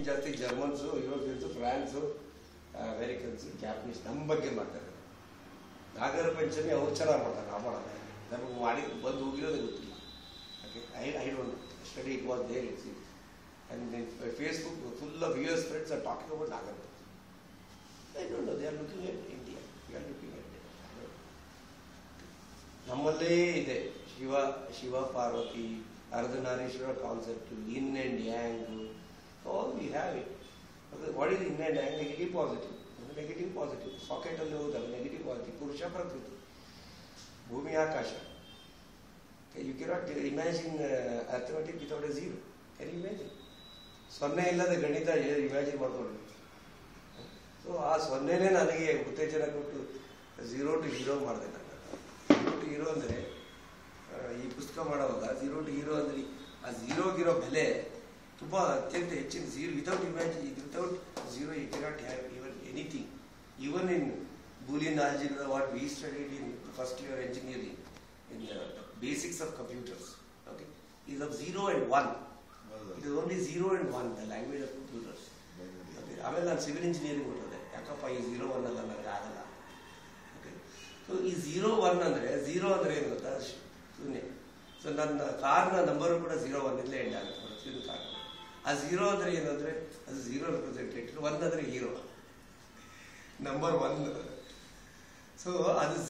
ಜಾಸ್ತಿ Germans Europeans France Americans Japanese ನಮ್ಮ ಬಗ್ಗೆ ಮಾಡ್ತಾರೆ ನಾಗರ ಪಂಚಮಿ ಅವ್ರು ಚೆನ್ನಾಗಿ ಮಾಡ್ತಾರೆ ನಾವು ಮಾಡೋಣ ನಮಗೆ ಮಾಡಿ ಬಂದು ಹೋಗಿರೋದೇ ಗೊತ್ತಿಲ್ಲ okay I I don't study it was there it's and Facebook full of US friends are talking about ನಾಗರ I don't know they are looking at India we are looking at ನಮ್ಮಲ್ಲೇ ಇದೆ Shiva Shiva Parvati Ardhanarishvara concept yin and yang all we have it what is yin and yang negative positive negative positive socket ಅಲ್ಲಿ ಹೋದಾಗ negative positive ಪುರುಷ ಪ್ರಕೃತಿ ಭೂಮಿ ಆಕಾಶ you cannot imagine arithmetic without a zero can imagine ಸೊನ್ನೆ ಇಲ್ಲದ ಗಣಿತ ಇಮ್ಯಾಜಿನ್ ಮಾಡ್ಕೊಳ್ಳಿ ಸೊ ಆ ಸೊನ್ನೆನೇ ನನಗೆ ಉತ್ತೇಜನ ಕೊಟ್ಟು ಝೀರೋ ಟು ಹೀರೋ ಮಾಡಿದೆ ನಾನು ಝೀರೋ ಟು ಹೀರೋ ಅಂದರೆ ಈ ಪುಸ್ತಕ ಮಾಡುವಾಗ ಝೀರೋ ಟು ಹೀರೋ ಅಂದರೆ ಆ ಝೀರೋಗಿರೋ ಬೆಲೆ ತುಂಬ ಅತ್ಯಂತ ಹೆಚ್ಚಿನ zero without imagine without zero you cannot have even anything even in Boolean algebra what we studied in first year engineering in basics of computers okay is of zero and one it is only zero and one the language of computers ಆಮೇಲೆ ನಾನು civil engineering ಹೊರಟೆ ಯಾಕಪ್ಪ ಈ zero one ಅಲ್ಲ ನನಗೆ ಆಗಲ್ಲ okay so ಈ zero one ಅಂದರೆ ಝೀರೋ ಅಂದರೆ ಏನು ಗೊತ್ತಾ ಶ್- ಶೂನ್ಯ ಸೊ ನನ್ನ ಕಾರ್ನ ನಂಬರು ಕೂಡ ಝೀರೋ ಒನ್ ಇಲ್ಲೇ ಎಂಡ್ ಆಗುತ್ತೆ ಪ್ರತಿಯೊಂದು ಕಾರ್ ಆ ಝೀರೋ ಅಂದರೆ ಏನು ಅಂದರೆ ಅದು ಝೀರೋ ರಿಪ್ರೆಸೆಂಟೇಟಿವ್ ಒನ್ ಅಂದರೆ ಹೀರೋ ನಂಬರ್ ಒನ್ ಸೊ ಅದು